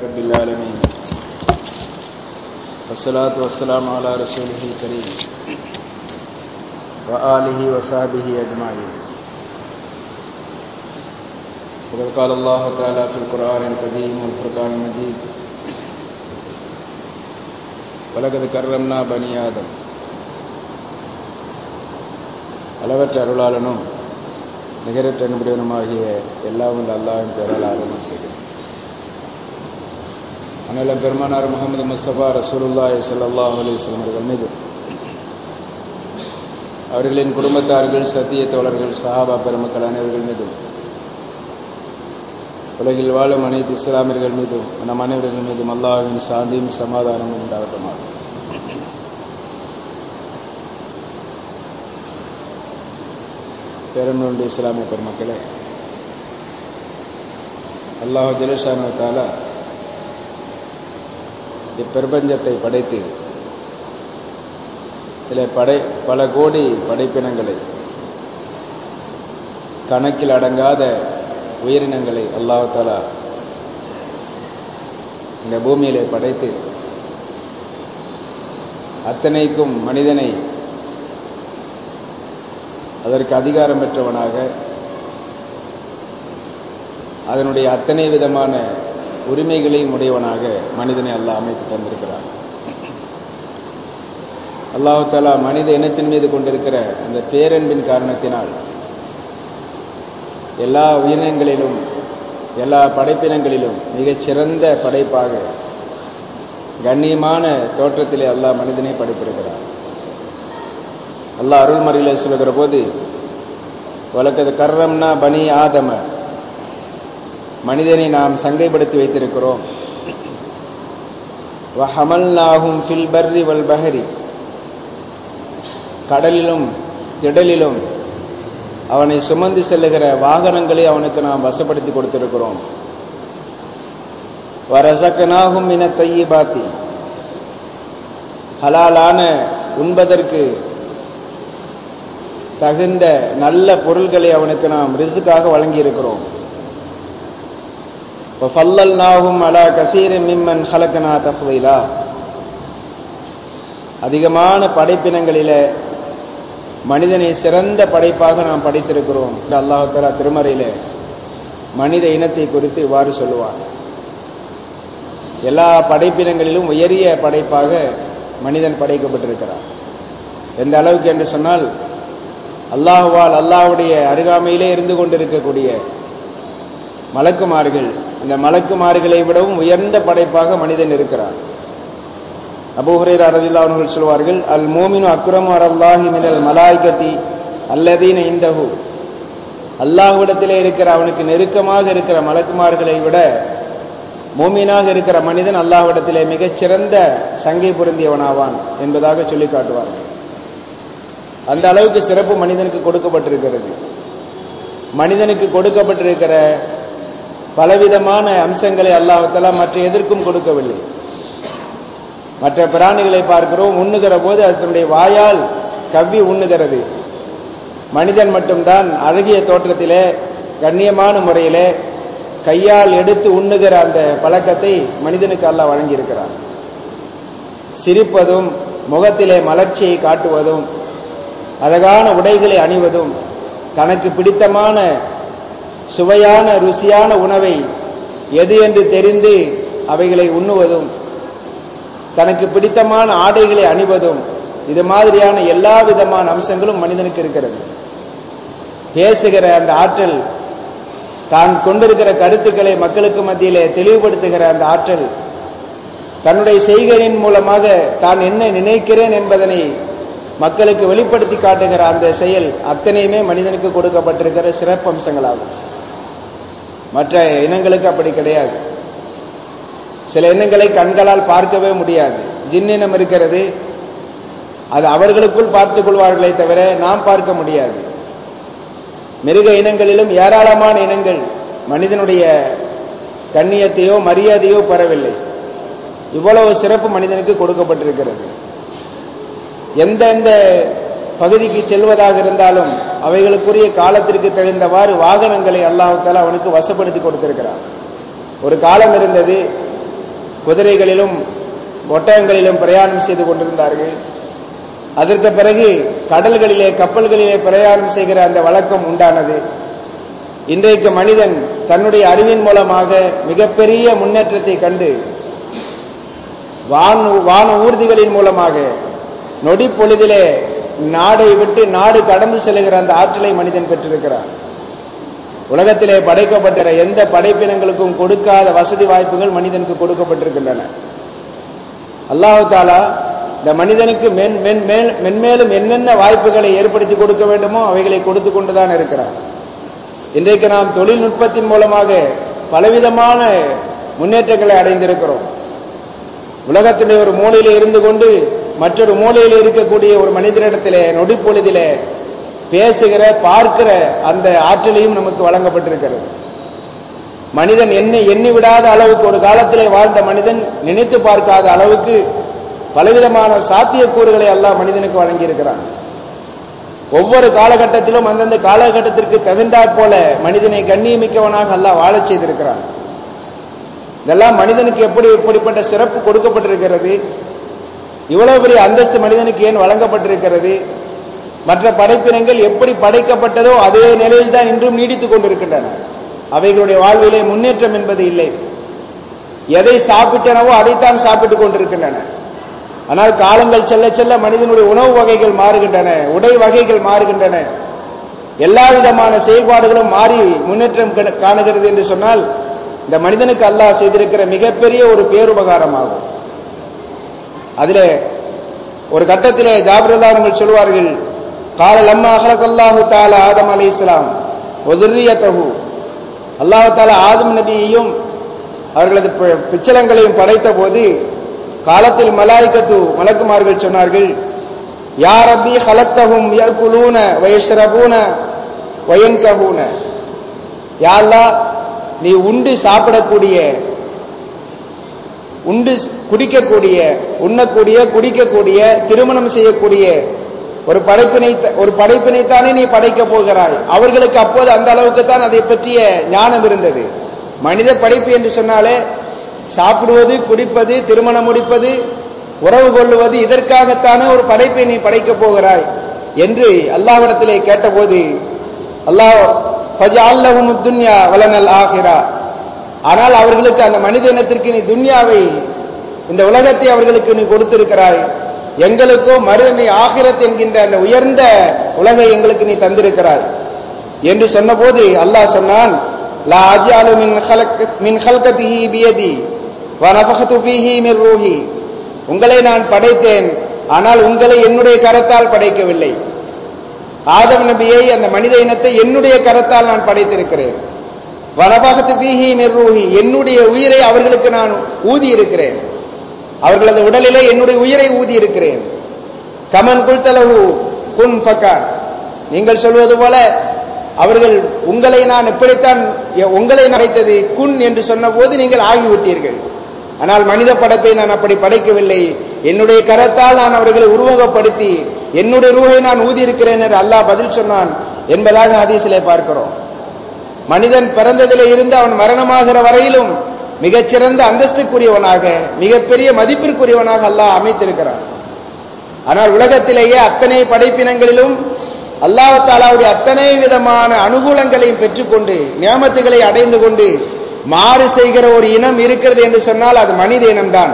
رب العالمين والصلاة والسلام على رسوله الكريم وآله وصحبه أجمعين وقد قال الله تعالى في القرآن القديم والفرقان المجيد ولقد كرمنا بني آدم அளவற்ற அருளாளனும் நிகரற்ற அன்புடனுமாகிய எல்லாம் உள்ள அல்லாவின் பேரால் ஆரம்பம் செய்கிறேன் அண்ணல பெருமானார் முகமது முஸ்தபா ரசூலுல்லாஹி ஸல்லல்லாஹு அலைஹி வஸல்லம் அவர்கள் மீது அவர்களின் குடும்பத்தார்கள் சத்திய தோழர்கள் சஹாபா பெருமக்கள் அனைவர்கள் மீதும் உலகில் வாழும் அனைத்து இஸ்லாமியர்கள் மீதும் நம் அனைவர்கள் மீதும் அல்லாஹ்வின் சாந்தியும் சமாதானமும் உண்டாகட்டுமாக பேரன்புடைய இஸ்லாமிய பெருமக்களே அல்லாஹ் ஜலேஷானத்தால இப்பிரபஞ்சத்தை படைத்து இதில் படை பல கோடி படைப்பினங்களை கணக்கில் அடங்காத உயிரினங்களை அல்லாஹாலா இந்த பூமியிலே படைத்து அத்தனைக்கும் மனிதனை அதற்கு அதிகாரம் பெற்றவனாக அதனுடைய அத்தனை விதமான உரிமைகளையும் உடையவனாக மனிதனை அல்லாஹ் அமைத்து தந்திருக்கிறார் அல்லாஹு தாலா மனித இனத்தின் மீது கொண்டிருக்கிற அந்த பேரன்பின் காரணத்தினால் எல்லா உயிரினங்களிலும் எல்லா படைப்பினங்களிலும் மிகச்சிறந்த படைப்பாக கண்ணியமான தோற்றத்திலே அல்லாஹ் மனிதனை படைத்திருக்கிறார் அல்லாஹ் அருள்மறையில் சொல்லுகிற போது வழக்கது கர்ரம்னா பனி ஆதம மனிதனை நாம் சங்கைப்படுத்தி வைத்திருக்கிறோம் வஹமல்நாகும் ஃபில் பர்ரி வல் பஹரி கடலிலும் திடலிலும் அவனை சுமந்து செல்லுகிற வாகனங்களை அவனுக்கு நாம் வசப்படுத்தி கொடுத்திருக்கிறோம் வரசக்கனாகும் இன தையிபாத்தி ஹலாலான உண்பதற்கு தகுந்த நல்ல பொருள்களை அவனுக்கு நாம் ரிசுக்காக வழங்கி இருக்கிறோம் நாகும் அலா கசீர மிம்மன் ஹலக்கனா தஃவைலா அதிகமான படைப்பினங்களில மனிதனை சிறந்த படைப்பாக நாம் படைத்திருக்கிறோம் அல்லாஹாலா திருமறையில மனித இனத்தை குறித்து இவ்வாறு சொல்லுவார் எல்லா படைப்பினங்களிலும் உயரிய படைப்பாக மனிதன் படைக்கப்பட்டிருக்கிறார் எந்த அளவுக்கு என்று சொன்னால் அல்லாஹுவால் அல்லாஹுடைய அருகாமையிலே இருந்து கொண்டிருக்கக்கூடிய மலக்குமார்கள் இந்த மலக்குமார்களை விடவும் உயர்ந்த படைப்பாக மனிதன் இருக்கிறார் அபூஹரேர் அரதில்லா அவர்கள் சொல்வார்கள் அல் மோமினு அக்ரம் அல்லாஹி மினல் மலாய்கத்தி அல்லதீன இந்தஹு அல்லாஹ்விடத்திலே இருக்கிற அவனுக்கு நெருக்கமாக இருக்கிற மலக்குமார்களை விட மோமீனாக இருக்கிற மனிதன் அல்லாஹ்விடத்திலே மிகச்சிறந்த சங்கை பொருந்தியவனாவான் என்பதாக சொல்லி காட்டுவார்கள் அந்த அளவுக்கு சிறப்பு மனிதனுக்கு கொடுக்கப்பட்டிருக்கிறது மனிதனுக்கு கொடுக்கப்பட்டிருக்கிற பலவிதமான அம்சங்களை அல்லாஹாலா மற்ற எதற்கும் கொடுக்கவில்லை மற்ற பிராணிகளை பார்க்கிறோம் உண்ணுகிற போது அது தன்னுடைய வாயால் கவ்வி உண்ணுகிறது மனிதன் மட்டும்தான் அழகிய தோற்றத்திலே கண்ணியமான முறையிலே கையால் எடுத்து உண்ணுகிற அந்த பழக்கத்தை மனிதனுக்கு அல்லாஹ் வழங்கியிருக்கிறார் சிரிப்பதும் முகத்திலே மலர்ச்சியை காட்டுவதும் அழகான உடைகளை அணிவதும் தனக்கு பிடித்தமான சுவையான ருசியான உணவை எது என்று தெரிந்து அவைகளை உண்ணுவதும் தனக்கு பிடித்தமான ஆடைகளை அணிவதும் இது மாதிரியான எல்லா விதமான அம்சங்களும் மனிதனுக்கு இருக்கிறது பேசுகிற அந்த ஆற்றல் தான் கொண்டிருக்கிற கருத்துக்களை மக்களுக்கு மத்தியிலே தெளிவுபடுத்துகிற அந்த ஆற்றல் தன்னுடைய செய்கையின் மூலமாக தான் என்ன நினைக்கிறேன் என்பதனை மக்களுக்கு வெளிப்படுத்தி காட்டுகிற அந்த செயல் அத்தனையுமே மனிதனுக்கு கொடுக்கப்பட்டிருக்கிற சிறப்பு அம்சங்களாகும் மற்ற இனங்களுக்கு அப்படி கிடையாது சில இனங்களை கண்களால் பார்க்கவே முடியாது ஜின்னினம் இருக்கிறது அது அவர்களுக்குள் பார்த்துக் கொள்வார்களே தவிர நாம் பார்க்க முடியாது மிருக இனங்களிலும் ஏராளமான இனங்கள் மனிதனுடைய கண்ணியத்தையோ மரியாதையோ பெறவில்லை இவ்வளவு சிறப்பு மனிதனுக்கு கொடுக்கப்பட்டிருக்கிறது எந்தெந்த பகுதிக்கு செல்வதாக இருந்தாலும் அவைகளுக்குரிய காலத்திற்கு தகுந்தவாறு வாகனங்களை அல்லாஹால அவனுக்கு வசப்படுத்தி கொடுத்திருக்கிறான் ஒரு காலம் இருந்தது குதிரைகளிலும் ஒட்டகங்களிலும் பிரயாணம் செய்து கொண்டிருந்தார்கள் அதற்கு பிறகு கடல்களிலே கப்பல்களிலே பிரயாணம் செய்கிற அந்த வழக்கம் உண்டானது இன்றைக்கு மனிதன் தன்னுடைய அறிவின் மூலமாக மிகப்பெரிய முன்னேற்றத்தை கண்டு வான் வான ஊர்திகளின் மூலமாக நொடி பொழுதிலே நாடை விட்டு நாடு கடந்து செல்லுகிற அந்த ஆற்றலை மனிதன் பெற்றிருக்கிறான் உலகத்திலே படைக்கப்பட்ட எந்த படைப்பினங்களுக்கும் கொடுக்காத வசதி வாய்ப்புகள் மனிதனுக்கு கொடுக்கப்பட்டிருக்கின்றன அல்லாஹு தாலா இந்த மனிதனுக்கு மென் மென் மேல் மென்மேலும் என்னென்ன வாய்ப்புகளை ஏற்படுத்தி கொடுக்க வேண்டுமோ அவைகளை கொடுத்து கொண்டுதான் இருக்கிறார் இன்றைக்கு நாம் தொழில்நுட்பத்தின் மூலமாக பலவிதமான முன்னேற்றங்களை அடைந்திருக்கிறோம் உலகத்திலே ஒரு மூலையிலே இருந்து கொண்டு மற்றொரு மூலையில் இருக்கக்கூடிய ஒரு மனிதனிடத்திலே நொடிப்பொழுதிலே பேசுகிற பார்க்கிற அந்த ஆற்றலையும் நமக்கு வழங்கப்பட்டிருக்கிறது மனிதன் எண்ணி எண்ணி விடாத அளவுக்கு ஒரு காலத்திலே வாழ்ந்த மனிதன் நினைத்து பார்க்காத அளவுக்கு பலவிதமான சாத்தியக்கூறுகளை எல்லாம் மனிதனுக்கு வழங்கியிருக்கிறான் ஒவ்வொரு காலகட்டத்திலும் அந்தந்த காலகட்டத்திற்கு தகுந்தாற் போல மனிதனை கண்ணியமிக்கவனாக அல்லாஹ் வாழச் செய்திருக்கிறான் இதெல்லாம் மனிதனுக்கு எப்படி இப்படிப்பட்ட சிறப்பு கொடுக்கப்பட்டிருக்கிறது இவ்வளவு பெரிய அந்தஸ்து மனிதனுக்கு ஏன் வழங்கப்பட்டிருக்கிறது மற்ற படைப்பினங்கள் எப்படி படைக்கப்பட்டதோ அதே நிலையில் தான் இன்றும் நீடித்துக் கொண்டிருக்கின்றன அவைகளுடைய வாழ்விலே முன்னேற்றம் என்பது இல்லை எதை சாப்பிட்டனவோ அதைத்தான் சாப்பிட்டுக் கொண்டிருக்கின்றன ஆனால் காலங்கள் செல்ல செல்ல மனிதனுடைய உணவு வகைகள் மாறுகின்றன உடை வகைகள் மாறுகின்றன எல்லா விதமான செயல்பாடுகளும் மாறி முன்னேற்றம் கண- காணுகிறது என்று சொன்னால் இந்த மனிதனுக்கு அல்லாஹ் செய்திருக்கிற மிகப்பெரிய ஒரு பேருபகாரமாகும் அதிலே ஒரு கட்டத்திலே ஜாபிரல்லார்கள் சொல்வார்கள் கால லம்மா அஹலகல்லாஹு தாலா ஆதம் அலி இஸ்லாம் ஒதுரியத்தகு அல்லாஹு தாலா ஆதம் நபியையும் அவர்களது பி- பிச்சலங்களையும் படைத்த போது காலத்தில் மலாய்க்கத்து மலக்குமார்கள் சொன்னார்கள் யா ரப்பி ஹலத்தகும் யகுலூன வயஷ்ரபூன வயன்கபூன யா அல்லாஹ் நீ உண்டு சாப்பிடக்கூடிய உண்டு குடிக்கக்கூடிய உண்ணக்கூடிய குடிக்கக்கூடிய திருமணம் செய்யக்கூடிய ஒரு படைப்பினை ஒரு படைப்பினைத்தானே நீ படைக்கப் போகிறாய் அவர்களுக்கு அப்போது அந்த அளவுக்கு தான் அதை பற்றிய ஞானம் இருந்தது மனித படைப்பு என்று சொன்னாலே சாப்பிடுவது குடிப்பது திருமணம் முடிப்பது உறவு கொள்ளுவது இதற்காகத்தானே ஒரு படைப்பை நீ படைக்கப் போகிறாய் என்று அல்லாஹ்விடத்திலே கேட்டபோது அல்லாஹ் ஃபஜஅல்லஹும் துன்யா வலனல் ஆஹிரா ஆனால் அவர்களுக்கு அந்த மனித இனத்திற்கு நீ துன்யாவை இந்த உலகத்தை அவர்களுக்கு நீ கொடுத்திருக்கிறாய் எங்களுக்கோ மறுமை ஆகிரத் என்கின்ற அந்த உயர்ந்த உலகை எங்களுக்கு நீ தந்திருக்கிறாய் என்று சொன்னபோது அல்லாஹ் சொன்னான் லா அஜாலு மின் ஹலக் மின் ஹல்கதிஹி பியதி வ நஃபஹது ஃபீஹி மின் ரூஹி உங்களை நான் படைத்தேன் ஆனால் உங்களை என்னுடைய கரத்தால் படைக்கவில்லை ஆதம் நபியை அந்த மனித இனத்தை என்னுடைய கரத்தால் நான் படைத்திருக்கிறேன் வனபாகத்து பீஹி மிர்ரூஹி என்னுடைய உயிரை அவர்களுக்கு நான் ஊதி இருக்கிறேன் அவர்களது உடலிலே என்னுடைய உயிரை ஊதி இருக்கிறேன் கமன் குல்தலகு குன் ஃபக்கான் நீங்கள் சொல்வது போல அவர்கள் உங்களை நான் எப்படித்தான் எ- உங்களை நடைத்தது குன் என்று சொன்னபோது நீங்கள் ஆகிவிட்டீர்கள் ஆனால் மனித படைப்பை நான் அப்படி படைக்கவில்லை என்னுடைய கரத்தால் நான் அவர்களை உருவகப்படுத்தி என்னுடைய ரூஹை நான் ஊதி இருக்கிறேன் என்று அல்லாஹ் பதில் சொன்னான் என்பதாக ஹதீஸிலே பார்க்கிறோம் மனிதன் பிறந்ததிலே இருந்து அவன் மரணமாகிற வரையிலும் மிகச்சிறந்த அந்தஸ்துக்குரியவனாக மிகப்பெரிய மதிப்பிற்குரியவனாக அல்லாஹ் அமைத்திருக்கிறான் ஆனால் உலகத்திலேயே அத்தனை படைப்பினங்களிலும் அல்லாஹ் தாலாவுடைய அத்தனை விதமான அனுகூலங்களையும் பெற்றுக்கொண்டு நியமத்துகளை அடைந்து கொண்டு மாறு செய்கிற ஒரு இனம் இருக்கிறது என்று சொன்னால் அது மனித இனம்தான்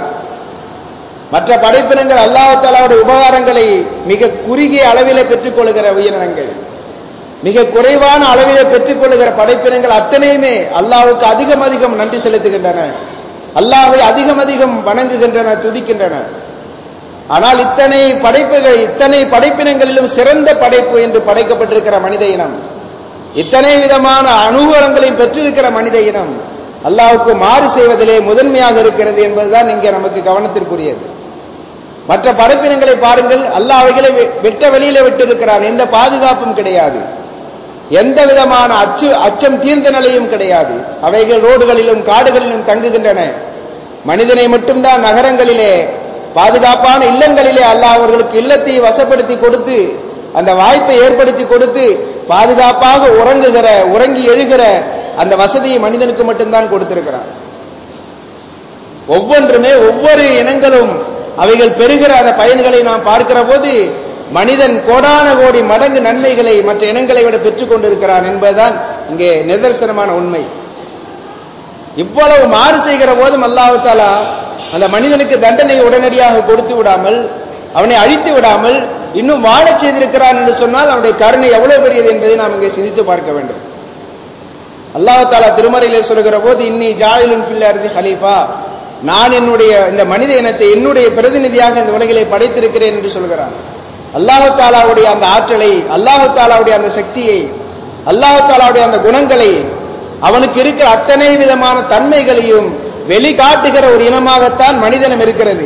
மற்ற படைப்பினங்கள் அல்லாஹ் தாலாவுடைய உபகாரங்களை மிக குறுகிய அளவிலே பெற்றுக்கொள்கிற உயிரினங்கள் மிக குறைவான அளவிலே பெற்றுக்கொள்ளுகிற படைப்பினங்கள் அத்தனையுமே அல்லாஹ்வுக்கு அதிகம் அதிகம் நன்றி செலுத்துகின்றன அல்லாஹ்வை அதிகம் அதிகம் வணங்குகின்றன துதிக்கின்றன ஆனால் இத்தனை படைப்புகள் இத்தனை படைப்பினங்களிலும் சிறந்த படைப்பு என்று படைக்கப்பட்டிருக்கிற மனித இனம் இத்தனை விதமான அனுகூலங்களையும் பெற்றிருக்கிற மனித இனம் அல்லாஹ்வுக்கு மாறு செய்வதிலே முதன்மையாக இருக்கிறது என்பதுதான் இங்கே நமக்கு கவனத்திற்குரியது மற்ற படைப்பினங்களை பாருங்கள் அல்லாஹ் அவைகளை வெ- வெட்ட வெளியில விட்டிருக்கிறான் எந்த பாதுகாப்பும் கிடையாது எந்த விதமான அச்சு அச்சம் தீர்ந்த நிலையும் கிடையாது அவைகள் ரோடுகளிலும் காடுகளிலும் தங்குகின்றன மனிதனை மட்டும்தான் நகரங்களிலே பாதுகாப்பான இல்லங்களிலே அல்லாஹ் அவர்களுக்கு இல்லத்தை வசப்படுத்தி கொடுத்து அந்த வாய்ப்பை ஏற்படுத்தி கொடுத்து பாதுகாப்பாக உறங்குகிற உறங்கி எழுகிற அந்த வசதியை மனிதனுக்கு மட்டும்தான் கொடுத்திருக்கிறான் ஒவ்வொன்றுமே ஒவ்வொரு இனங்களும் அவைகள் பெறுகிற அந்த பயன்களை நாம் பார்க்கிற போது மனிதன் கோடான கோடி மடங்கு நன்மைகளை மற்ற இனங்களை விட பெற்றுக் கொண்டிருக்கிறான் என்பதுதான் இங்கே நிதர்சனமான உண்மை இவ்வளவு மாறு செய்கிற போதும் அல்லாஹு தாலா அந்த மனிதனுக்கு தண்டனை உடனடியாக கொடுத்து விடாமல் அவனை அழித்து விடாமல் இன்னும் வாழச் செய்திருக்கிறான் என்று சொன்னால் அவனுடைய கருணை எவ்வளவு பெரியது என்பதை நாம் இங்கே சிந்தித்து பார்க்க வேண்டும் அல்லாஹ் தாலா திருமறையிலே சொல்கிற போது இன்னி ஜாயிலுன் பில்லர்தி ஹலீஃபா நான் என்னுடைய இந்த மனித இனத்தை என்னுடைய பிரதிநிதியாக இந்த உலகிலே படைத்திருக்கிறேன் என்று சொல்கிறான் அல்லாஹு தாலாவுடைய அந்த ஆற்றலை அல்லாஹு தாலாவுடைய அந்த சக்தியை அல்லாஹு தாலாவுடைய அந்த குணங்களை அவனுக்கு இருக்கிற அத்தனை விதமான தன்மைகளையும் வெளிக்காட்டுகிற ஒரு இனமாகத்தான் மனிதனம் இருக்கிறது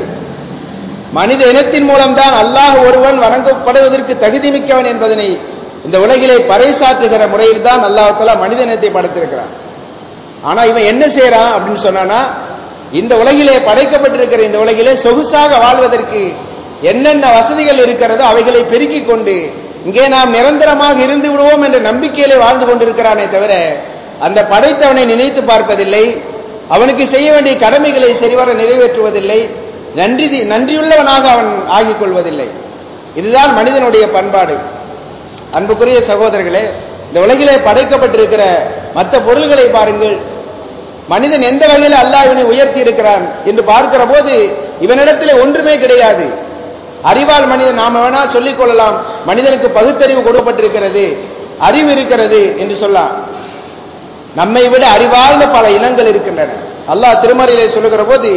மனித இனத்தின் மூலம்தான் அல்லாஹ் ஒருவன் வணங்கப்படுவதற்கு தகுதி மிக்கவன் என்பதனை இந்த உலகிலே பறைசாற்றுகிற முறையில் தான் அல்லாஹால மனித இனத்தை படைத்திருக்கிறான் ஆனா இவன் என்ன செய்யறான் அப்படின்னு சொன்னானா இந்த உலகிலே படைக்கப்பட்டிருக்கிற இந்த உலகிலே சொகுசாக வாழ்வதற்கு என்னென்ன வசதிகள் இருக்கிறதோ அவைகளை பெருக்கிக் கொண்டு இங்கே நாம் நிரந்தரமாக இருந்து விடுவோம் என்ற நம்பிக்கையிலே வாழ்ந்து கொண்டிருக்கிறானே தவிர அந்த படைத்தவனை நினைத்து பார்ப்பதில்லை அவனுக்கு செய்ய வேண்டிய கடமைகளை சரிவர நிறைவேற்றுவதில்லை நன்றி நன்றியுள்ளவனாக அவன் ஆகிக் கொள்வதில்லை இதுதான் மனிதனுடைய பண்பாடு அன்புக்குரிய சகோதரர்களே இந்த உலகிலே படைக்கப்பட்டிருக்கிற மற்ற பொருள்களை பாருங்கள் மனிதன் எந்த வகையில் அல்லாஹ் இவனை உயர்த்தி இருக்கிறான் என்று பார்க்கிற போது இவனிடத்தில் ஒன்றுமே கிடையாது அறிவால் மனிதன் நாம வேணா சொல்லிக் கொள்ளலாம் மனிதனுக்கு பகுத்தறிவு கொடுக்கப்பட்டிருக்கிறது அறிவு இருக்கிறது என்று சொல்லலாம் நம்மை விட அறிவார்ந்த பல இனங்கள் இருக்கின்றன அல்லாஹ் திருமறையிலே சொல்லுகிற போது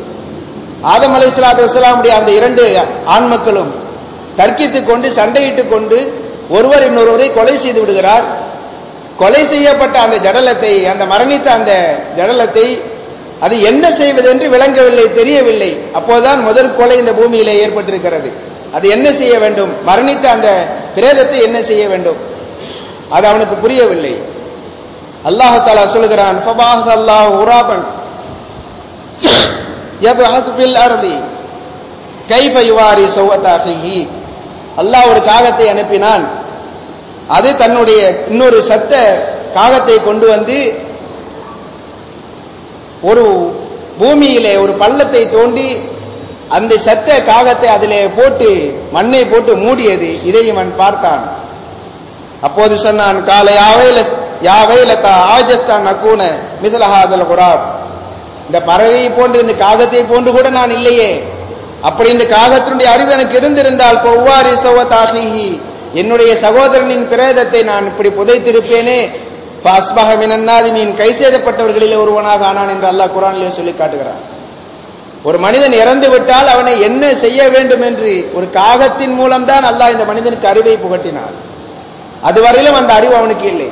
ஆதம் அலை சலாத்து வசலாமுடைய அந்த இரண்டு ஆண் மக்களும் தர்க்கித்துக் கொண்டு சண்டையிட்டுக் கொண்டு ஒருவர் இன்னொருவரை கொலை செய்து விடுகிறார் கொலை செய்யப்பட்ட அந்த ஜடலத்தை அந்த மரணித்த அந்த ஜடலத்தை அது என்ன செய்வது என்று விளங்கவில்லை தெரியவில்லை அப்போதுதான் முதல் கொலை இந்த பூமியிலே ஏற்பட்டிருக்கிறது அது என்ன செய்ய வேண்டும் மரணித்த அந்த பிரேதத்தை என்ன செய்ய வேண்டும் அது அவனுக்கு புரியவில்லை அல்லாஹு தாலா சொல்லுகிறான் ஃபபாஹ் அல்லாஹ் உராபன் யப்ஹத் ஃபில் அர்தி கைஃப யுவாரி சௌவத அஃபிஹி அல்லாஹ் ஒரு காகத்தை அனுப்பினான் அது தன்னுடைய இன்னொரு சத்த காகத்தை கொண்டு வந்து ஒரு பூமியிலே ஒரு பள்ளத்தை தோண்டி அந்த சத்த காகத்தை அதிலே போட்டு மண்ணை போட்டு மூடியது இதை இவன் பார்த்தான் அப்போது சொன்னான் காலை யாவையில யாவையிலத்தா ஆஜஸ்தான் நக்கூன மிதலஹாதல் குராப் இந்த பறவையை போன்று இந்த காகத்தை போன்று கூட நான் இல்லையே அப்படி இந்த காகத்தினுடைய அறிவு எனக்கு இருந்திருந்தால் ஒவ்வாறு சவத்தாகி என்னுடைய சகோதரனின் பிரேதத்தை நான் இப்படி புதைத்திருப்பேனே பாஸ்பக மினன்னாதி மீன் கை செய்தப்பட்டவர்களிலே ஒருவனாக ஆனான் என்று அல்லாஹ் குரானிலே சொல்லி காட்டுகிறான் ஒரு மனிதன் இறந்து விட்டால் அவனை என்ன செய்ய வேண்டும் என்று ஒரு காகத்தின் மூலம்தான் அல்லாஹ் இந்த மனிதனுக்கு அறிவை புகட்டினான் அதுவரையிலும் அந்த அறிவு அவனுக்கு இல்லை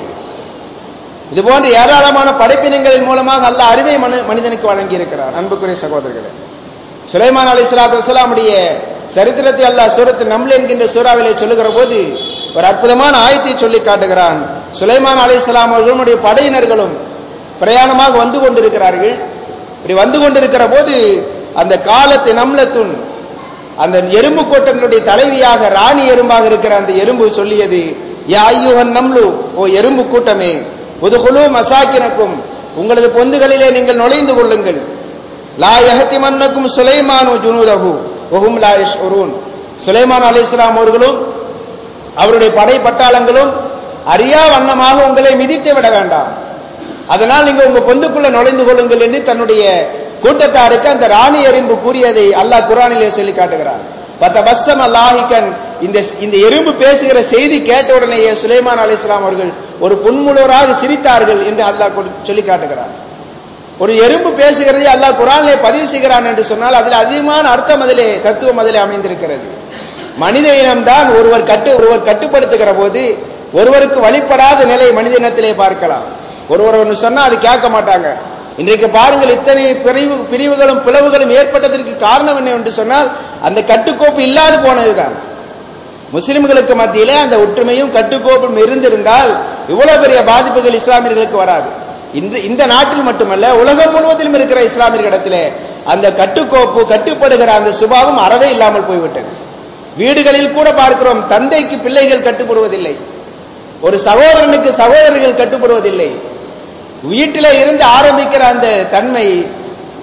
இது போன்ற ஏராளமான படைப்பினங்களின் மூலமாக அல்லாஹ் அறிவை மனிதனுக்கு வழங்கி இருக்கிறார் அன்புக்குரிய சகோதரர்களே சுலைமான் அலி சலாத்து வசலாமுடைய சரித்திரத்தை அல்லாஹ் சூரத்து நம்ல என்கின்ற சூறாவிலே சொல்லுகிற போது ஒரு அற்புதமான ஆயத்தை சொல்லி காட்டுகிறான் சுலைமான் அலி இஸ்லாம் அவர்களுடைய படையினர்களும் பிரயாணமாக வந்து கொண்டிருக்கிறார்கள் இப்படி வந்து கொண்டிருக்கிற போது அந்த காலத்து நம்லத்துன் அந்த எறும்பு கூட்டங்களுடைய தலைவியாக ராணி எறும்பாக இருக்கிற அந்த எறும்பு சொல்லியது யா ஐயுகன் நம்லு ஓ எறும்பு கூட்டமே புதுகுழு மசாக்கினக்கும் உங்களது பொந்துகளிலே நீங்கள் நுழைந்து கொள்ளுங்கள் லா யஹத்தி மன்னக்கும் சுலைமானு ஜுனூதகு ஒஹும் லா யஷ்உரூன் சுலைமான் அலைஹிஸ்ஸலாம் அவர்களும் அவருடைய படை பட்டாளங்களும் அறியா வண்ணமாக உங்களை மிதித்து விட வேண்டாம் அதனால் நீங்க உங்க பொந்துக்குள்ள நுழைந்து கொள்ளுங்கள் என்று தன்னுடைய கூட்டத்தாருக்கு அந்த ராணி எறும்பு கூறியதை அல்லாஹ் குரானிலே சொல்லி காட்டுகிறார் பத்த பஸ்ஸம் அல்லாஹிக்கன் இந்த இந்த எறும்பு பேசுகிற செய்தி கேட்ட உடனேயே சுலைமான் அலிஸ்லாம் அவர்கள் ஒரு புன்முழுவராக சிரித்தார்கள் என்று அல்லாஹ் சொல்லி காட்டுகிறார் ஒரு எறும்பு பேசுகிறதை அல்லாஹ் குரானிலே பதிவு செய்கிறான் என்று சொன்னால் அதில் அதிகமான அர்த்தம் அதிலே தத்துவம் அதிலே அமைந்திருக்கிறது மனித இனம்தான் ஒருவர் கட்டு ஒருவர் கட்டுப்படுத்துகிற போது ஒருவருக்கு வழிபடாத நிலை மனித இனத்திலே பார்க்கலாம் ஒருவர் ஒன்று சொன்னா அது கேட்க மாட்டாங்க இன்றைக்கு பாருங்கள் இத்தனை பிரிவு பிரிவுகளும் பிளவுகளும் ஏற்பட்டதற்கு காரணம் என்ன என்று சொன்னால் அந்த கட்டுக்கோப்பு இல்லாது போனதுதான் முஸ்லிம்களுக்கு மத்தியிலே அந்த ஒற்றுமையும் கட்டுக்கோப்பும் இருந்திருந்தால் இவ்வளவு பெரிய பாதிப்புகள் இஸ்லாமியர்களுக்கு வராது இந்த இந்த நாட்டில் மட்டுமல்ல உலகம் முழுவதிலும் இருக்கிற இஸ்லாமியர்களிடத்திலே அந்த கட்டுக்கோப்பு கட்டுப்படுகிற அந்த சுபாவம் அறவே இல்லாமல் போய்விட்டது வீடுகளில் கூட பார்க்கிறோம் தந்தைக்கு பிள்ளைகள் கட்டுப்படுவதில்லை ஒரு சகோதரனுக்கு சகோதரர்கள் கட்டுப்படுவதில்லை வீட்டில இருந்து ஆரம்பிக்கிற அந்த தன்மை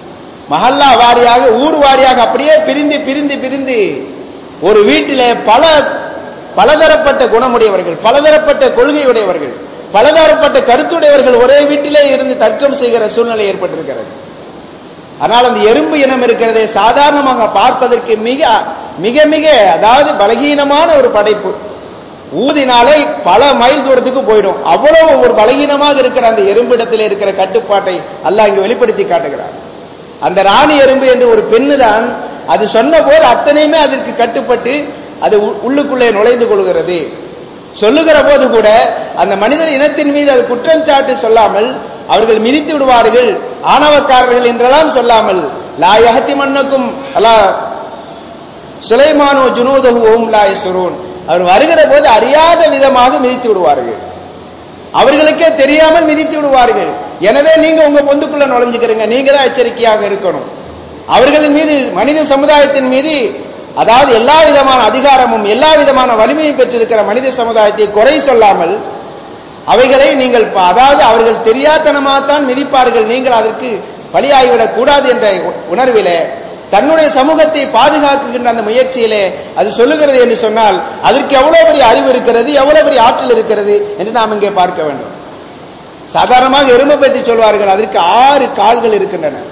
மஹல்லா வாரியாக ஊர் வாரியாக அப்படியே பிரிந்து பிரிந்து பிரிந்து ஒரு வீட்டிலே பல பலதரப்பட்ட குணமுடையவர்கள் பலதரப்பட்ட கொள்கையுடையவர்கள் பலதரப்பட்ட கருத்துடையவர்கள் ஒரே வீட்டிலே இருந்து தர்க்கம் செய்கிற சூழ்நிலை ஏற்பட்டிருக்கிறது ஆனால் அந்த எறும்பு இனம் இருக்கிறதே சாதாரணமாக பார்ப்பதற்கு மிக மிக மிக அதாவது பலகீனமான ஒரு படைப்பு ஊதினாலே பல மைல் தூரத்துக்கு போயிடும் அவ்வளவு ஒரு பலகீனமாக இருக்கிற அந்த எறும்பிடத்தில் இருக்கிற கட்டுப்பாட்டை அல்லாஹ் இங்கு வெளிப்படுத்தி காட்டுகிறார் அந்த ராணி எறும்பு என்று ஒரு பெண்ணு தான் அது சொன்ன போது அத்தனையுமே அதற்கு கட்டுப்பட்டு அது உ- உள்ளுக்குள்ளே நுழைந்து கொள்கிறது சொல்லுகிற போது கூட அந்த மனிதர் இனத்தின் மீது அது குற்றஞ்சாட்டு சொல்லாமல் அவர்கள் மிதித்து விடுவார்கள் ஆணவக்காரர்கள் என்றெல்லாம் சொல்லாமல் லா யஹத்தி மன்னக்கும் அல்லா சுலைமானோ ஜுனூதஹு ஓம் லா யஸ்ரூன் அவர் வருகிற போது அறியாத விதமாக மிதித்து விடுவார்கள் அவர்களுக்கே தெரியாமல் மிதித்து விடுவார்கள் எனவே நீங்க உங்க பொந்துக்குள்ள நுழைஞ்சுக்கிறீங்க நீங்க தான் எச்சரிக்கையாக இருக்கணும் அவர்களின் மீது மனித சமுதாயத்தின் மீது அதாவது எல்லா விதமான அதிகாரமும் எல்லா விதமான வலிமையும் பெற்றிருக்கிற மனித சமுதாயத்தை குறை சொல்லாமல் அவைகளை நீங்கள் ப- அதாவது அவர்கள் தெரியாதனமாகத்தான் மிதிப்பார்கள் நீங்கள் அதற்கு பலியாகிவிடக் கூடாது என்ற உ- உணர்விலே தன்னுடைய சமூகத்தை பாதுகாக்குகின்ற அந்த முயற்சியிலே அது சொல்லுகிறது என்று சொன்னால் அதற்கு எவ்வளவு பெரிய அறிவு இருக்கிறது எவ்வளவு பெரிய ஆற்றல் இருக்கிறது என்று நாம் இங்கே பார்க்க வேண்டும் சாதாரணமாக எறும்பை பற்றி சொல்வார்கள் அதற்கு ஆறு கால்கள் இருக்கின்றன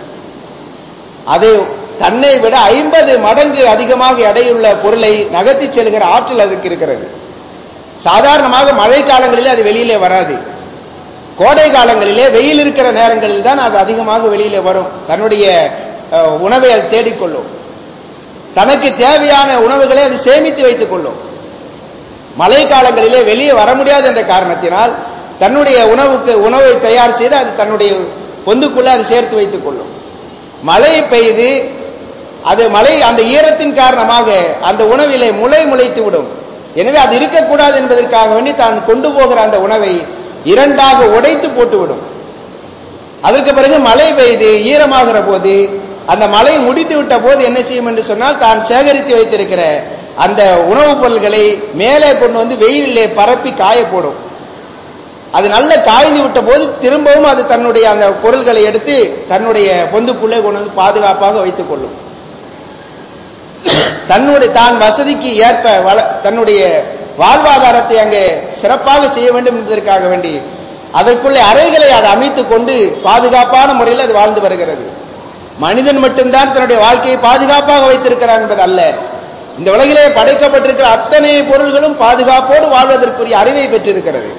அது தன்னை விட ஐம்பது மடங்கு அதிகமாக எடையுள்ள பொருளை நகர்த்தி செல்கிற ஆற்றல் அதுக்கு இருக்கிறது சாதாரணமாக மழை காலங்களிலே அது வெளியிலே வராது கோடை காலங்களிலே வெயில் இருக்கிற நேரங்களில் தான் அது அதிகமாக வெளியிலே வரும் தன்னுடைய அஹ், உணவை அது தேடிக்கொள்ளும் தனக்கு தேவையான உணவுகளை அது சேமித்து வைத்துக் கொள்ளும் மழை காலங்களிலே வெளியே வர முடியாது என்ற காரணத்தினால் தன்னுடைய உணவுக்கு உணவை தயார் செய்து அது தன்னுடைய பொந்துக்குள்ள அது சேர்த்து வைத்துக் கொள்ளும் மழை பெய்து அது மழை அந்த ஈரத்தின் காரணமாக அந்த உணவிலே முளை முளைத்து விடும் எனவே அது இருக்கக்கூடாது என்பதற்காக வேண்டி தான் கொண்டு போகிற அந்த உணவை இரண்டாக உடைத்து போட்டுவிடும் அதற்கு பிறகு மழை பெய்து ஈரமாகிற போது அந்த மழை முடித்து விட்ட போது என்ன செய்யும் என்று சொன்னால் தான் சேகரித்து வைத்திருக்கிற அந்த உணவுப் பொருள்களை மேலே கொண்டு வந்து வெயிலிலே பரப்பி காய போடும் அது நல்ல காய்ந்து விட்ட போது திரும்பவும் அது தன்னுடைய அந்த பொருள்களை எடுத்து தன்னுடைய பொந்துக்குள்ளே கொண்டு வந்து பாதுகாப்பாக வைத்துக் கொள்ளும் தன்னுடைய தான் வசதிக்கு ஏற்ப வள- தன்னுடைய வாழ்வாதாரத்தை அங்கே சிறப்பாக செய்ய வேண்டும் என்பதற்காக வேண்டி அதற்குள்ளே அறைகளை அது அமைத்துக் கொண்டு பாதுகாப்பான முறையில் அது வாழ்ந்து வருகிறது மனிதன் மட்டும்தான் தன்னுடைய வாழ்க்கையை பாதுகாப்பாக வைத்திருக்கிறான் என்பது அல்ல இந்த உலகிலே படைக்கப்பட்டிருக்கிற அத்தனை பொருள்களும் பாதுகாப்போடு வாழ்வதற்குரிய அறிவை பெற்றிருக்கிறது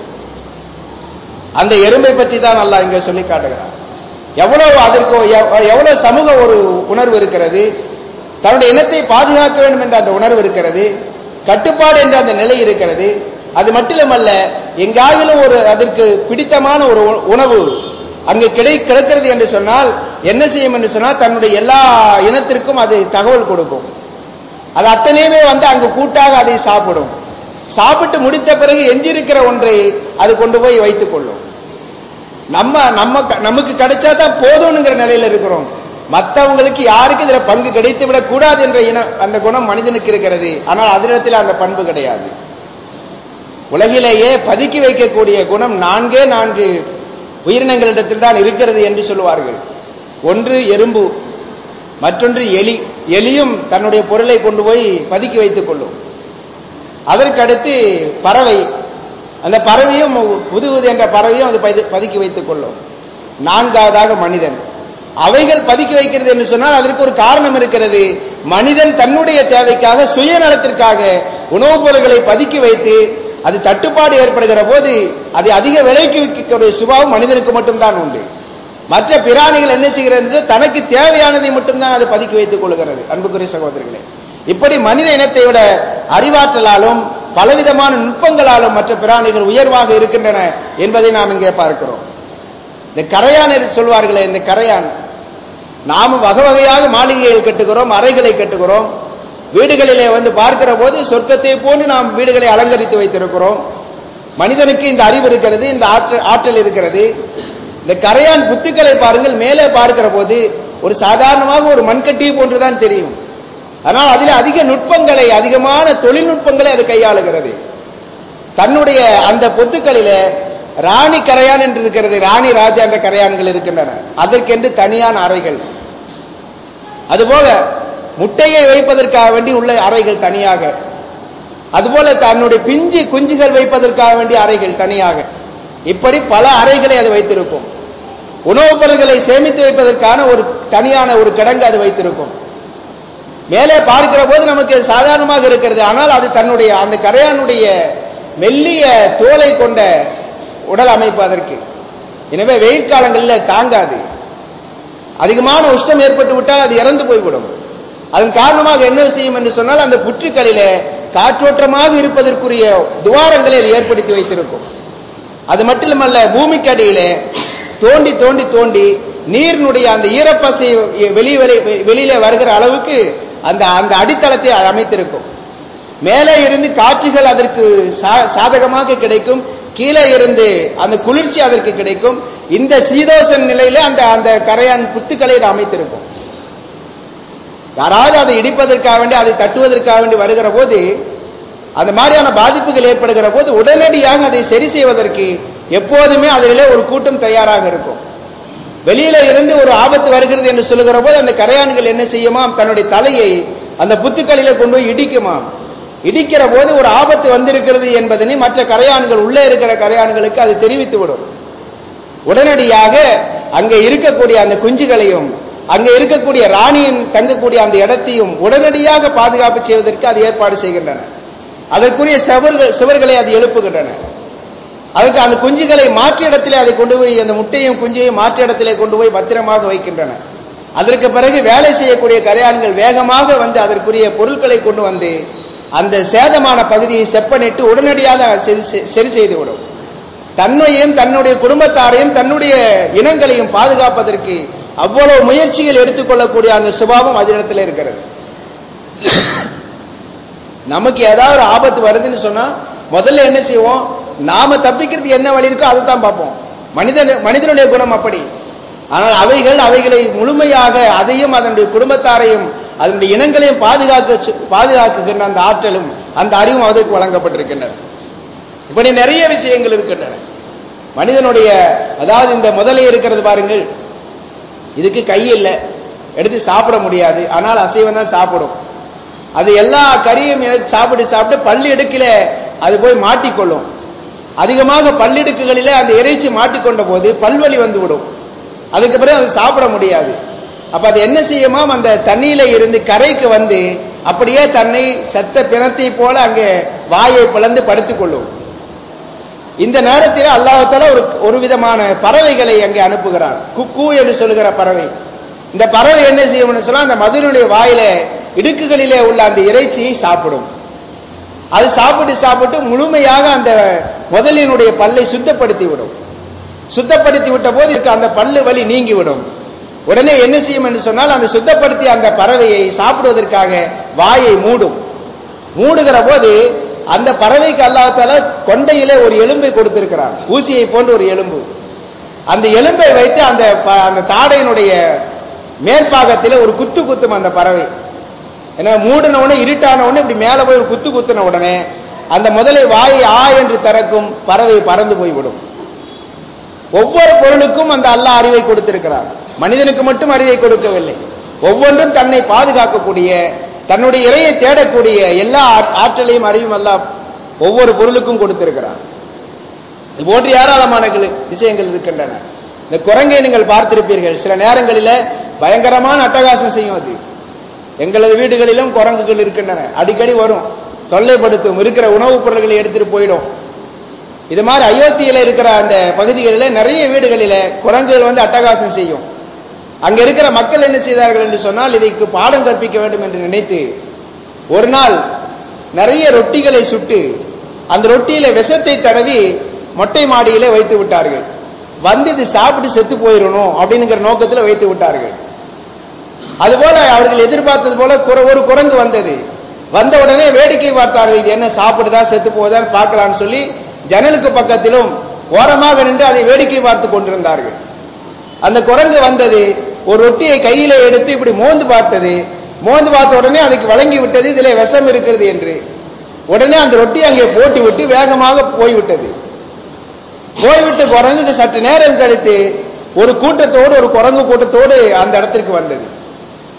அந்த எறும்பை பற்றி தான் அல்லாஹ் இங்கே சொல்லி காட்டுகிறார் எவ்வளவு அதற்கு எவ்- எவ்வளவு சமூக ஒரு உணர்வு இருக்கிறது தன்னுடைய இனத்தை பாதுகாக்க வேண்டும் என்ற அந்த உணர்வு இருக்கிறது கட்டுப்பாடு என்ற அந்த நிலை இருக்கிறது அது மட்டுமல்ல எங்காயிலும் ஒரு அதற்கு பிடித்தமான ஒரு உ- உணவு அங்கு கிடை கிடக்கிறது என்று சொன்னால் என்ன செய்யும் என்று சொன்னால் தன்னுடைய எல்லா இனத்திற்கும் அது தகவல் கொடுக்கும் அது அத்தனையுமே வந்து அங்கு கூட்டாக அதை சாப்பிடும் சாப்பிட்டு முடித்த பிறகு எஞ்சிருக்கிற ஒன்றை அது கொண்டு போய் வைத்துக் கொள்ளும் நம்ம நம்ம நமக்கு கிடைச்சா தான் போதும்ங்கிற நிலையில இருக்கிறோம் மற்றவங்களுக்கு யாருக்கு இதுல பங்கு கிடைத்து விடக் கூடாது என்ற இன அந்த குணம் மனிதனுக்கு இருக்கிறது ஆனால் அதனிடத்தில் அந்த பண்பு கிடையாது உலகிலேயே பதுக்கி வைக்கக்கூடிய குணம் நான்கே நான்கு உயிரினங்களிடத்தில் தான் இருக்கிறது என்று சொல்லுவார்கள் ஒன்று எறும்பு மற்றொன்று எலி எலியும் தன்னுடைய பொருளை கொண்டு போய் பதுக்கி வைத்துக் கொள்ளும் அதற்கடுத்து பறவை அந்த பறவையும் புதுவது என்ற பறவையும் அது பது- பதுக்கி வைத்துக் கொள்ளும் நான்காவதாக மனிதன் அவைகள் பதுக்கி வைக்கிறது என்று சொன்னால் அதற்கு ஒரு காரணம் இருக்கிறது மனிதன் தன்னுடைய தேவைக்காக சுயநலத்திற்காக உணவுப் பொருட்களை பதுக்கி வைத்து அது தட்டுப்பாடு ஏற்படுகிற போது அதை அதிக விலைக்கு விற்கக்கூடிய சுபாவம் மனிதனுக்கு மட்டும்தான் உண்டு மற்ற பிராணிகள் என்ன செய்கிறது என்று தனக்கு தேவையானதை மட்டும்தான் அது பதுக்கி வைத்துக் கொள்கிறது அன்புக்குரிய சகோதரர்களே இப்படி மனித இனத்தை விட அறிவாற்றலாலும் பலவிதமான நுட்பங்களாலும் மற்ற பிராணிகள் உயர்வாக இருக்கின்றன என்பதை நாம் இங்கே பார்க்கிறோம் இந்த கரையான் என்று சொல்வார்களே இந்த கரையான் நாம வகை வகையாக மாளிகைகள் கட்டுகிறோம் அறைகளை கட்டுகிறோம் வீடுகளிலே வந்து பார்க்கிற போது சொர்க்கத்தை போன்று நாம் வீடுகளை அலங்கரித்து வைத்திருக்கிறோம் மனிதனுக்கு இந்த அறிவு இருக்கிறது இந்த ஆற்றல் ஆற்றல் இருக்கிறது இந்த கரையான் புத்துக்களை பாருங்கள் மேலே பார்க்கிற போது ஒரு சாதாரணமாக ஒரு மண்கட்டியை போன்றுதான் தெரியும் ஆனால் அதில் அதிக நுட்பங்களை அதிகமான தொழில்நுட்பங்களை அது கையாளுகிறது தன்னுடைய அந்த பொத்துக்களில ராணி கரையான் என்று இருக்கிறது ராணி ராஜா என்ற கரையான்கள் இருக்கின்றன அதற்கென்று தனியான அறைகள் அதுபோல முட்டையை வைப்பதற்காக வேண்டி உள்ள அறைகள் தனியாக அதுபோல தன்னுடைய பிஞ்சு குஞ்சுகள் வைப்பதற்காக வேண்டிய அறைகள் தனியாக இப்படி பல அறைகளை அது வைத்திருக்கும் உணவுப் பொருட்களை சேமித்து வைப்பதற்கான ஒரு தனியான ஒரு கிடங்கு அது வைத்திருக்கும் மேலே பார்க்கிற போது நமக்கு சாதாரணமாக இருக்கிறது ஆனால் அது தன்னுடைய அந்த கரையானுடைய மெல்லிய தோலை கொண்ட உடல் அமைப்பு அதற்கு எனவே வெயில் காலங்களில் தாங்காது அதிகமான உஷ்டம் ஏற்பட்டு விட்டால் அது இறந்து போய்விடும் அதன் காரணமாக என்ன செய்யும் என்று சொன்னால் அந்த புற்றுக்களிலே காற்றோட்டமாக இருப்பதற்குரிய துவாரங்களை அது ஏற்படுத்தி வைத்திருக்கும் அது மட்டுமல்ல பூமிக்கு அடியிலே தோண்டி தோண்டி தோண்டி நீரினுடைய அந்த ஈரப்பசை வெளி வெளியிலே வருகிற அளவுக்கு அந்த அந்த அடித்தளத்தை அது அமைத்திருக்கும் மேலே இருந்து காற்றுகள் அதற்கு சாதகமாக கிடைக்கும் கீழே இருந்து அந்த குளிர்ச்சி அதற்கு கிடைக்கும் இந்த சீதோசன் நிலையில அந்த அந்த கரையான் புத்துக்களை இது அமைத்திருக்கும் யாராவது அதை இடிப்பதற்காக வேண்டி அதை தட்டுவதற்காக வேண்டி வருகிற போது அந்த மாதிரியான பாதிப்புகள் ஏற்படுகிற போது உடனடியாக அதை சரி செய்வதற்கு எப்போதுமே அதிலே ஒரு கூட்டம் தயாராக இருக்கும் வெளியில இருந்து ஒரு ஆபத்து வருகிறது என்று சொல்லுகிற போது அந்த கரையான்கள் என்ன செய்யுமாம் தன்னுடைய தலையை அந்த புத்துக்களில கொண்டு போய் இடிக்குமாம் இடிக்கிற போது ஒரு ஆபத்து வந்திருக்கிறது என்பதனை மற்ற கரையான்கள் உள்ளே இருக்கிற கரையான்களுக்கு அது தெரிவித்து விடும் உடனடியாக அங்கே இருக்கக்கூடிய அந்த குஞ்சுகளையும் அங்க இருக்கக்கூடிய ராணியின் தங்கக்கூடிய அந்த இடத்தையும் உடனடியாக பாதுகாப்பு செய்வதற்கு அது ஏற்பாடு செய்கின்றன அதற்குரிய சுவர்கள் சுவர்களை அது எழுப்புகின்றன அதுக்கு அந்த குஞ்சுகளை மாற்று இடத்திலே அதை கொண்டு போய் அந்த முட்டையும் குஞ்சையும் மாற்று இடத்திலே கொண்டு போய் பத்திரமாக வைக்கின்றன அதற்கு பிறகு வேலை செய்யக்கூடிய கரையான்கள் வேகமாக வந்து அதற்குரிய பொருட்களை கொண்டு வந்து அந்த சேதமான பகுதியை செப்பனிட்டு உடனடியாக சரி செய்துவிடும் தன்னையும் தன்னுடைய குடும்பத்தாரையும் தன்னுடைய இனங்களையும் பாதுகாப்பதற்கு அவ்வளவு முயற்சிகள் எடுத்துக்கொள்ளக்கூடிய அந்த சுபாவம் அதனிடத்தில் இருக்கிறது நமக்கு ஏதாவது ஒரு ஆபத்து வருதுன்னு சொன்னா முதல்ல என்ன செய்வோம் நாம தப்பிக்கிறதுக்கு என்ன வழி இருக்கோ அதை தான் பார்ப்போம் மனிதன் மனிதனுடைய குணம் அப்படி ஆனால் அவைகள் அவைகளை முழுமையாக அதையும் அதனுடைய குடும்பத்தாரையும் அதனுடைய இனங்களையும் பாதுகாக்க பாதுகாக்குகின்ற அந்த ஆற்றலும் அந்த அறிவும் அதற்கு வழங்கப்பட்டிருக்கின்றன இப்படி நிறைய விஷயங்கள் இருக்கின்றன மனிதனுடைய அதாவது இந்த முதலே இருக்கிறது பாருங்கள் இதுக்கு கை இல்லை எடுத்து சாப்பிட முடியாது ஆனால் அசைவம் தான் சாப்பிடும் அது எல்லா கறியும் சாப்பிட்டு சாப்பிட்டு பள்ளி எடுக்கல அது போய் மாட்டிக்கொள்ளும் அதிகமாக பல்லிடுக்குகளிலே அந்த இறைச்சி மாட்டிக்கொண்ட போது பல்வலி வந்து விடும் அதுக்கு பிறகு அது சாப்பிட முடியாது அப்ப அது என்ன செய்யுமாம் அந்த தண்ணியில இருந்து கரைக்கு வந்து அப்படியே தன்னை செத்த பிணத்தை போல அங்கே வாயை பிளந்து படுத்துக் கொள்ளும் இந்த நேரத்தில் அல்லாஹால ஒரு ஒரு விதமான பறவைகளை அங்கே அனுப்புகிறார் குக்கு என்று சொல்லுகிற பறவை இந்த பறவை என்ன செய்யும்னு சொன்னா அந்த மதுனுடைய வாயில இடுக்குகளிலே உள்ள அந்த இறைச்சியை சாப்பிடும் அது சாப்பிட்டு சாப்பிட்டு முழுமையாக அந்த முதலினுடைய பல்லை சுத்தப்படுத்தி விடும் சுத்தப்படுத்தி விட்ட போது இருக்க அந்த பல்லு வலி நீங்கிவிடும் உடனே என்ன செய்யும் என்று சொன்னால் அந்த சுத்தப்படுத்தி அந்த பறவையை சாப்பிடுவதற்காக வாயை மூடும் மூடுகிற போது அந்த பறவைக்கு அல்லாத்தால கொண்டையிலே ஒரு எலும்பை கொடுத்திருக்கிறார் ஊசியை போன்ற ஒரு எலும்பு அந்த எலும்பை வைத்து அந்த அந்த தாடையினுடைய மேற்பாகத்திலே ஒரு குத்து குத்தும் அந்த பறவை ஏன்னா மூடின உடனே இருட்டான உடனே இப்படி மேல போய் ஒரு குத்து குத்துன உடனே அந்த முதலை வாயை ஆ என்று திறக்கும் பறவை பறந்து போய்விடும் ஒவ்வொரு பொருளுக்கும் அந்த அல்லாஹ் அறிவை கொடுத்திருக்கிறார் மனிதனுக்கு மட்டும் அறிவை கொடுக்கவில்லை ஒவ்வொன்றும் தன்னை பாதுகாக்கக்கூடிய தன்னுடைய இறையை தேடக்கூடிய எல்லா ஆற்றலையும் அறிவும் அல்லாஹ் ஒவ்வொரு பொருளுக்கும் கொடுத்திருக்கிறார் இது போன்று ஏராளமான விஷயங்கள் இருக்கின்றன இந்த குரங்கை நீங்கள் பார்த்திருப்பீர்கள் சில நேரங்களில பயங்கரமான அட்டகாசம் செய்யும் அது எங்களது வீடுகளிலும் குரங்குகள் இருக்கின்றன அடிக்கடி வரும் தொல்லைப்படுத்தும் இருக்கிற உணவுப் பொருட்களை எடுத்துட்டு போயிடும் இது மாதிரி அயோத்தியில இருக்கிற அந்த பகுதிகளில் நிறைய வீடுகளில குரங்குகள் வந்து அட்டகாசம் செய்யும் அங்க இருக்கிற மக்கள் என்ன செய்தார்கள் என்று சொன்னால் இதைக்கு பாடம் கற்பிக்க வேண்டும் என்று நினைத்து ஒரு நாள் நிறைய ரொட்டிகளை சுட்டு அந்த ரொட்டியில விஷத்தை தடவி மொட்டை மாடியிலே வைத்து விட்டார்கள் வந்து இது சாப்பிட்டு செத்து போயிடணும் அப்படிங்கிற நோக்கத்தில் வைத்து விட்டார்கள் அதுபோல அவர்கள் எதிர்பார்த்தது போல குர- ஒரு குரங்கு வந்தது வந்த உடனே வேடிக்கை பார்த்தார்கள் இது என்ன சாப்பிடுதா செத்து போகுதான்னு பார்க்கலாம்னு சொல்லி ஜன்னலுக்கு பக்கத்திலும் ஓரமாக நின்று அதை வேடிக்கை பார்த்து கொண்டிருந்தார்கள் அந்த குரங்கு வந்தது ஒரு ரொட்டியை கையில எடுத்து இப்படி மோந்து பார்த்தது மோந்து பார்த்த உடனே அதுக்கு வழங்கி விட்டது இதிலே விஷம் இருக்கிறது என்று உடனே அந்த ரொட்டி அங்கே போட்டு விட்டு வேகமாக போய்விட்டது போய்விட்டு குரங்கு சற்று நேரம் கழித்து ஒரு கூட்டத்தோடு ஒரு குரங்கு கூட்டத்தோடு அந்த இடத்திற்கு வந்தது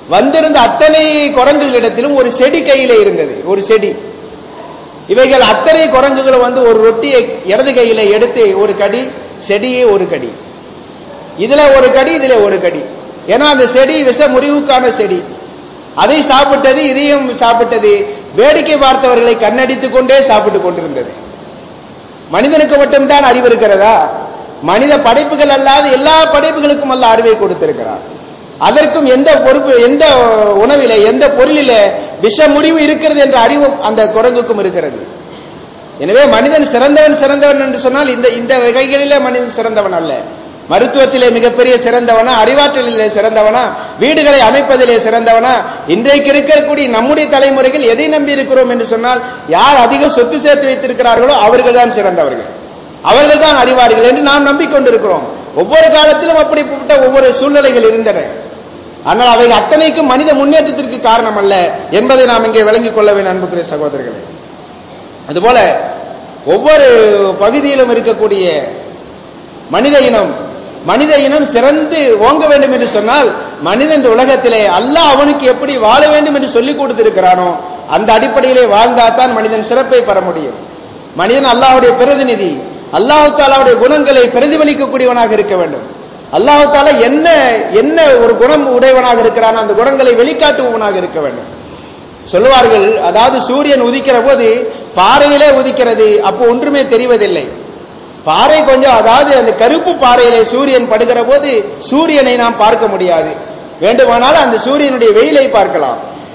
வந்திருந்த அத்தனை குரங்குகளிடத்திலும் ஒரு செடி கையில இருந்தது ஒரு செடி இவைகள் அத்தனை குரங்குகளும் வந்து ஒரு ரொட்டியை இடது கையில எடுத்து ஒரு கடி செடியே ஒரு கடி இதுல ஒரு கடி இதுல ஒரு கடி ஏன்னா அந்த செடி விஷ முறிவுக்கான செடி அதை சாப்பிட்டது இதையும் சாப்பிட்டது வேடிக்கை பார்த்தவர்களை கண்ணடித்துக் கொண்டே சாப்பிட்டு கொண்டிருந்தது மனிதனுக்கு மட்டும்தான் அறிவு இருக்கிறதா மனித படைப்புகள் அல்லாத எல்லா படைப்புகளுக்கும் அல்ல அறிவை கொடுத்திருக்கிறார் அதற்கும் எந்த பொறுப்பு எந்த உணவிலே எந்த பொருளிலே விஷ முறிவு இருக்கிறது என்ற அறிவும் அந்த குரங்குக்கும் இருக்கிறது எனவே மனிதன் சிறந்தவன் சிறந்தவன் என்று சொன்னால் இந்த இந்த வகைகளிலே மனிதன் சிறந்தவன் அல்ல மருத்துவத்திலே மிகப்பெரிய சிறந்தவனா அறிவாற்றலிலே சிறந்தவனா வீடுகளை அமைப்பதிலே சிறந்தவனா இன்றைக்கு இருக்கக்கூடிய நம்முடைய தலைமுறைகள் எதை நம்பி இருக்கிறோம் என்று சொன்னால் யார் அதிக சொத்து சேர்த்து வைத்திருக்கிறார்களோ அவர்கள் தான் சிறந்தவர்கள் அவர்கள் தான் அறிவார்கள் என்று நாம் நம்பிக்கொண்டிருக்கிறோம் ஒவ்வொரு காலத்திலும் அப்படிப்பட்ட ஒவ்வொரு சூழ்நிலைகள் இருந்தன ஆனால் அவை அத்தனைக்கும் மனித முன்னேற்றத்திற்கு காரணம் அல்ல என்பதை நாம் இங்கே விளங்கிக் கொள்ள வேண்டும் அன்புக்குரிய சகோதரர்களே அதுபோல ஒவ்வொரு பகுதியிலும் இருக்கக்கூடிய மனித இனம் மனித இனம் சிறந்து ஓங்க வேண்டும் என்று சொன்னால் மனிதன் இந்த உலகத்திலே அல்லாஹ் அவனுக்கு எப்படி வாழ வேண்டும் என்று சொல்லிக் கொடுத்திருக்கிறானோ அந்த அடிப்படையிலே வாழ்ந்தாதான் மனிதன் சிறப்பை பெற முடியும் மனிதன் அல்லாஹ்வுடைய பிரதிநிதி அல்லாஹு தாலாவுடைய குணங்களை பிரதிபலிக்கக்கூடியவனாக இருக்க வேண்டும் அல்லாஹு தாலா என்ன என்ன ஒரு குணம் உடையவனாக இருக்கிறானோ அந்த குணங்களை வெளிக்காட்டுபவனாக இருக்க வேண்டும் சொல்லுவார்கள் அதாவது சூரியன் உதிக்கிற போது பாறையிலே உதிக்கிறது அப்போ ஒன்றுமே தெரிவதில்லை பாறை கொஞ்சம் அதாவது அந்த கருப்பு பாறையிலே சூரியன் படுகிற போது சூரியனை நாம் பார்க்க முடியாது வேண்டுமானால் அந்த சூரியனுடைய வெயிலை பார்க்கலாம்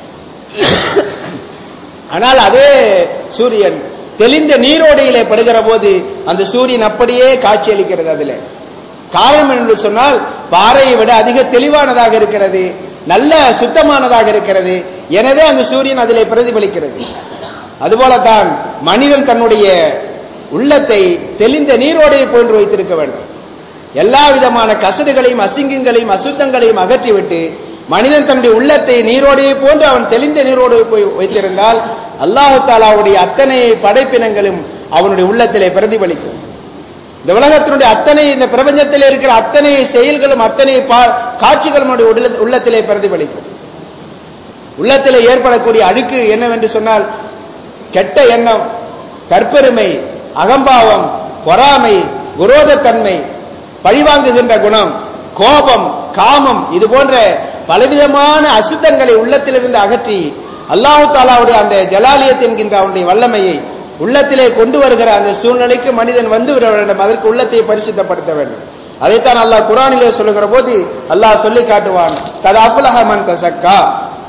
ஆனால் அதே சூரியன் தெளிந்த நீரோடையிலே படுகிற போது அந்த சூரியன் அப்படியே காட்சியளிக்கிறது அதுல காரணம் என்று சொன்னால் பாறையை விட அதிக தெளிவானதாக இருக்கிறது நல்ல சுத்தமானதாக இருக்கிறது எனவே அந்த சூரியன் அதிலே பிரதிபலிக்கிறது அதுபோலத்தான் மனிதன் தன்னுடைய உள்ளத்தை தெளிந்த நீரோடையை போன்று வைத்திருக்க வேண்டும் எல்லா விதமான கசடுகளையும் அசிங்கங்களையும் அசுத்தங்களையும் அகற்றிவிட்டு மனிதன் தன்னுடைய உள்ளத்தை நீரோடையை போன்று அவன் தெளிந்த நீரோடு போய் வைத்திருந்தால் அல்லாஹு தாலாவுடைய அத்தனை படைப்பினங்களும் அவனுடைய உள்ளத்திலே பிரதிபலிக்கும் இந்த உலகத்தினுடைய அத்தனை இந்த பிரபஞ்சத்தில் இருக்கிற அத்தனை செயல்களும் அத்தனை பா- காட்சிகளும் அவனுடைய உள்ள- உள்ளத்திலே பிரதிபலிக்கும் உள்ளத்திலே ஏற்படக்கூடிய அழுக்கு என்னவென்று சொன்னால் கெட்ட எண்ணம் தற்பெருமை அகம்பாவம் பொறாமை விரோதத்தன்மை பழிவாங்குகின்ற குணம் கோபம் காமம் இது போன்ற பலவிதமான அசுத்தங்களை உள்ளத்திலிருந்து அகற்றி அல்லாஹு தாலாவுடைய அந்த ஜலாலியத் என்கின்ற அவனுடைய வல்லமையை உள்ளத்திலே கொண்டு வருகிற அந்த சூழ்நிலைக்கு மனிதன் வந்து விட வேண்டும் அதற்கு உள்ளத்தை பரிசுத்தப்படுத்த வேண்டும் அதைத்தான் அல்லாஹ் குரானிலே சொல்லுகிற போது அல்லாஹ் சொல்லி காட்டுவான் தது அஃபுலஹமன் தசக்கா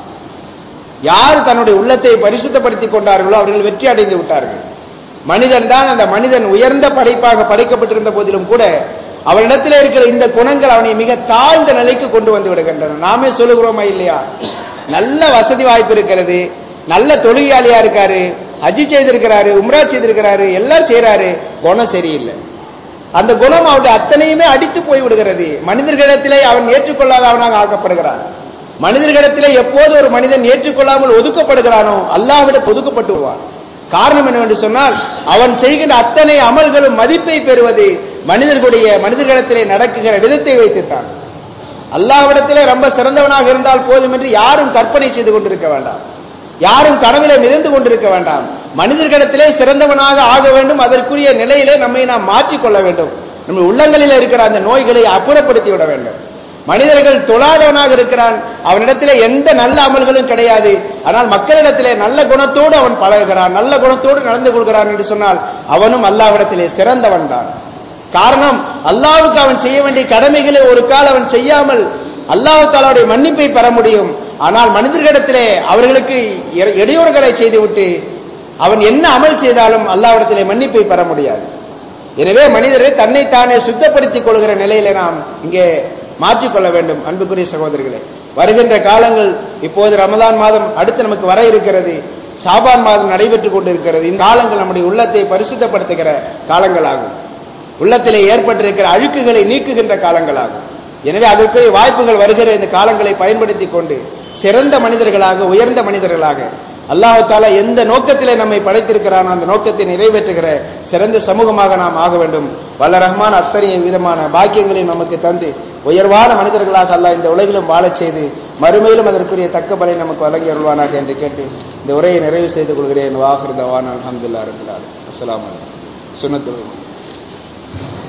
யார் தன்னுடைய உள்ளத்தை பரிசுத்தப்படுத்திக் கொண்டார்களோ அவர்கள் வெற்றி அடைந்து விட்டார்கள் மனிதன் தான் அந்த மனிதன் உயர்ந்த படைப்பாக படைக்கப்பட்டிருந்த போதிலும் கூட அவனிடத்தில் இருக்கிற இந்த குணங்கள் அவனை மிக தாழ்ந்த நிலைக்கு கொண்டு வந்து விடுகின்றன நாமே சொல்லுகிறோமா இல்லையா நல்ல வசதி வாய்ப்பு இருக்கிறது நல்ல தொழிலாளியா இருக்காரு ஹஜ்ஜி செய்திருக்கிறாரு உம்ரா செய்திருக்கிறாரு எல்லாம் செய்றாரு குணம் சரியில்லை அந்த குணம் அவனுடைய அத்தனையுமே அடித்து போய் விடுகிறது மனிதர்களிடத்திலே அவன் ஏற்றுக்கொள்ளாதவனாக ஆக்கப்படுகிறான் மனிதர்களிடத்திலே எப்போது ஒரு மனிதன் ஏற்றுக்கொள்ளாமல் ஒதுக்கப்படுகிறானோ அல்லாஹ்விடத்தில் ஒதுக்கப்பட்டு விடுவான் காரணம் என்னவென்று சொன்னால் அவன் செய்கின்ற அத்தனை அமல்களும் மதிப்பை பெறுவது மனிதர்களுடைய மனிதர்களிடத்திலே நடக்குகிற விதத்தை வைத்துத்தான் அல்லாஹ்விடத்திலே ரொம்ப சிறந்தவனாக இருந்தால் போதும் என்று யாரும் கற்பனை செய்து கொண்டிருக்க வேண்டாம் யாரும் கனவிலே மிதந்து கொண்டிருக்க வேண்டாம் மனிதர்களிடத்திலே சிறந்தவனாக ஆக வேண்டும் அதற்குரிய நிலையிலே நம்மை நாம் மாற்றிக்கொள்ள வேண்டும் நம்ம உள்ளங்களில் இருக்கிற அந்த நோய்களை அப்புறப்படுத்தி விட வேண்டும் மனிதர்கள் தொழாதவனாக இருக்கிறான் அவனிடத்திலே எந்த நல்ல அமல்களும் கிடையாது ஆனால் மக்களிடத்திலே நல்ல குணத்தோடு அவன் பழகுகிறான் நல்ல குணத்தோடு நடந்து கொள்கிறான் என்று சொன்னால் அவனும் அல்லாவிடத்திலே சிறந்தவன் தான் காரணம் அல்லாவுக்கு அவன் செய்ய வேண்டிய கடமைகளை ஒரு கால் அவன் செய்யாமல் அல்லாஹ் தாலாவுடைய மன்னிப்பை பெற முடியும் ஆனால் மனிதர்களிடத்திலே அவர்களுக்கு இட- இடையூறுகளை செய்துவிட்டு அவன் என்ன அமல் செய்தாலும் அல்லாவிடத்திலே மன்னிப்பை பெற முடியாது எனவே மனிதரை தன்னைத்தானே சுத்தப்படுத்திக் கொள்கிற நிலையில நாம் இங்கே மாற்றிக்கொள்ள வேண்டும் அன்புக்குரிய சகோதரர்களே வருகின்ற காலங்கள் இப்போது ரமதான் மாதம் அடுத்து நமக்கு வர இருக்கிறது சாபான் மாதம் நடைபெற்றுக் கொண்டிருக்கிறது இந்த காலங்கள் நம்முடைய உள்ளத்தை பரிசுத்தப்படுத்துகிற காலங்களாகும் உள்ளத்திலே ஏற்பட்டிருக்கிற அழுக்குகளை நீக்குகின்ற காலங்களாகும் எனவே அதற்குரிய வாய்ப்புகள் வருகிற இந்த காலங்களை பயன்படுத்திக் கொண்டு சிறந்த மனிதர்களாக உயர்ந்த மனிதர்களாக அல்லாஹ் தாலா எந்த நோக்கத்திலே நம்மை படைத்திருக்கிறானோ அந்த நோக்கத்தை நிறைவேற்றுகிற சிறந்த சமூகமாக நாம் ஆக வேண்டும் வல்ல ரஹ்மான் அத்தனைய விதமான பாக்கியங்களை நமக்கு தந்து உயர்வான மனிதர்களாக அல்லாஹ் இந்த உலகிலும் வாழச் செய்து மறுமையிலும் அதற்குரிய தக்க பலை நமக்கு வழங்கி அருள்வானாக என்று கேட்டு இந்த உரையை நிறைவு செய்து கொள்கிறேன் வாஹிர் தவான் அலமதுல்லா ரபுல்லால் அஸ்லாம் சுனத்துல்